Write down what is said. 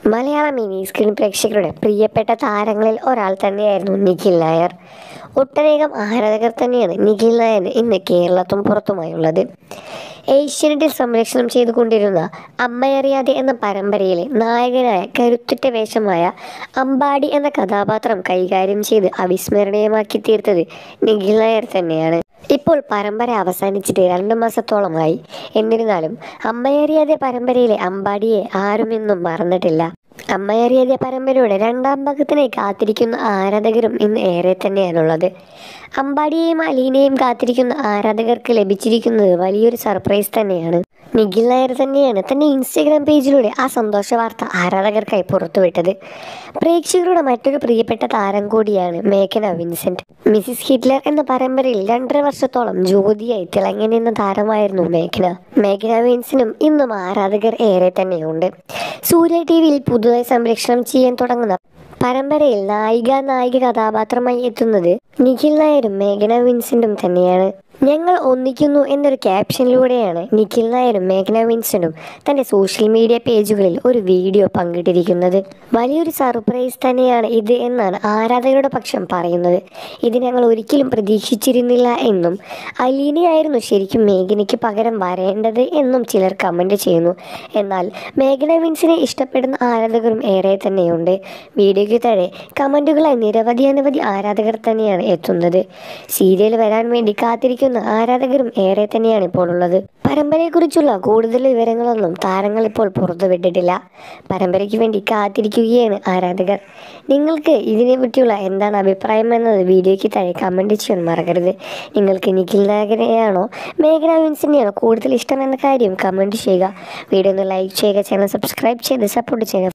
മലയാള mini screen പ്രേക്ഷകരുടെ പ്രിയപ്പെട്ട താരങ്ങളിൽ ഒരാൾ തന്നെയായിരുന്നു നിഖിൽ നായർ ഒട്ടനേകം ആരാധകർ തന്നെയാണ് നിഖിൽ നായർ ഇന്ന് കേരളത്തും പുറത്തുമായുള്ളത് ഏഷ്യാനെറ്റിൽ സംരക്ഷണം ചെയ്തുകൊണ്ടിരുന്ന അമ്മയറിയാതെ എന്ന പരമ്പരയിലെ നായകനായ കരുത്തുറ്റ വേഷമായ അമ്പാടി എന്ന കഥാപാത്രം കൈകാര്യം ചെയ്ത് അവിസ്മരണീയമാക്കി തീർത്തത് നിഖിൽ നായർ തന്നെയാണ് ഇപ്പോൾ പരമ്പര അവസാനിച്ചിട്ട് രണ്ടു മാസത്തോളമായി എന്നിരുന്നാലും അമ്മയറിയാതെ പരമ്പരയിലെ അമ്പാടിയെ ആരും ഇന്നും മറന്നിട്ടില്ല അമ്മയറിയാതെ പരമ്പരയുടെ രണ്ടാം ഭാഗത്തിനായി കാത്തിരിക്കുന്ന ആരാധകരും ഇന്ന് ഏറെ തന്നെയാണുള്ളത് അമ്പാടിയെയും അലീനയും കാത്തിരിക്കുന്ന ആരാധകർക്ക് ലഭിച്ചിരിക്കുന്നത് വലിയൊരു സർപ്രൈസ് തന്നെയാണ് നിഖിൽ നായർ തന്നെയാണ് തന്റെ ഇൻസ്റ്റഗ്രാം പേജിലൂടെ ആ സന്തോഷ വാർത്ത ആരാധകർക്കായി പുറത്തുവിട്ടത് പ്രേക്ഷകരുടെ മറ്റൊരു പ്രിയപ്പെട്ട താരം കൂടിയാണ് മേഘന വിൻസെന്റ് മിസിസ് ഹിറ്റ്ലർ എന്ന പരമ്പരയിൽ രണ്ടര വർഷത്തോളം ജ്യോതിയായി തിളങ്ങി നിന്ന താരമായിരുന്നു മേഘന മേഘന വിൻസിനും ഇന്നും ആരാധകർ ഏറെ തന്നെയുണ്ട് സൂര്യ ടി വിയിൽ പുതുതായി സംരക്ഷണം ചെയ്യാൻ തുടങ്ങുന്ന പരമ്പരയിൽ നായിക നായിക കഥാപാത്രമായി എത്തുന്നത് നിഖിൽ നായരും മേഘന വിൻസെന്റും തന്നെയാണ് ഞങ്ങൾ ഒന്നിക്കുന്നു എന്നൊരു ക്യാപ്ഷനിലൂടെയാണ് നിഖിൽ നായരും മേഘന വിൻസെന്റും തന്റെ സോഷ്യൽ മീഡിയ പേജുകളിൽ ഒരു വീഡിയോ പങ്കിട്ടിരിക്കുന്നത് വലിയൊരു സർപ്രൈസ് തന്നെയാണ് ഇത് എന്നാണ് ആരാധകരുടെ പക്ഷം പറയുന്നത് ഇത് ഞങ്ങൾ ഒരിക്കലും പ്രതീക്ഷിച്ചിരുന്നില്ല എന്നും അലീനയായിരുന്നു ശരിക്കും മേഘനയ്ക്ക് പകരം വരേണ്ടത് എന്നും ചിലർ കമന്റ് ചെയ്യുന്നു എന്നാൽ മേഘന വിൻസിനെ ഇഷ്ടപ്പെടുന്ന ആരാധകരും ഏറെ തന്നെയുണ്ട് വീഡിയോയ്ക്ക് താഴെ കമന്റുകളായി നിരവധി അനവധി ആരാധകർ തന്നെയാണ് എത്തുന്നത് സീരിയൽ വരാൻ വേണ്ടി കാത്തിരിക്കുന്ന ആരാധകരും ഏറെ തന്നെയാണ് ഇപ്പോൾ ഉള്ളത് പരമ്പരയെക്കുറിച്ചുള്ള കൂടുതൽ വിവരങ്ങളൊന്നും താരങ്ങൾ ഇപ്പോൾ പുറത്തുവിട്ടിട്ടില്ല പരമ്പരയ്ക്ക് വേണ്ടി കാത്തിരിക്കുകയാണ് ആരാധകർ നിങ്ങൾക്ക് ഇതിനെ പറ്റിയുള്ള എന്താണ് അഭിപ്രായം എന്നത് വീഡിയോയ്ക്ക് താഴെ കമൻറ്റ് ചെയ്യാൻ മറക്കരുത് നിങ്ങൾക്ക് നിഖിൽ നായകനെയാണോ മേഘന വിൻസിനെയാണോ കൂടുതൽ ഇഷ്ടം എന്ന കാര്യം കമൻറ്റ് ചെയ്യുക വീഡിയോ ഒന്ന് ലൈക്ക് ചെയ്യുക ചാനൽ സബ്സ്ക്രൈബ് ചെയ്ത് സപ്പോർട്ട് ചെയ്യുക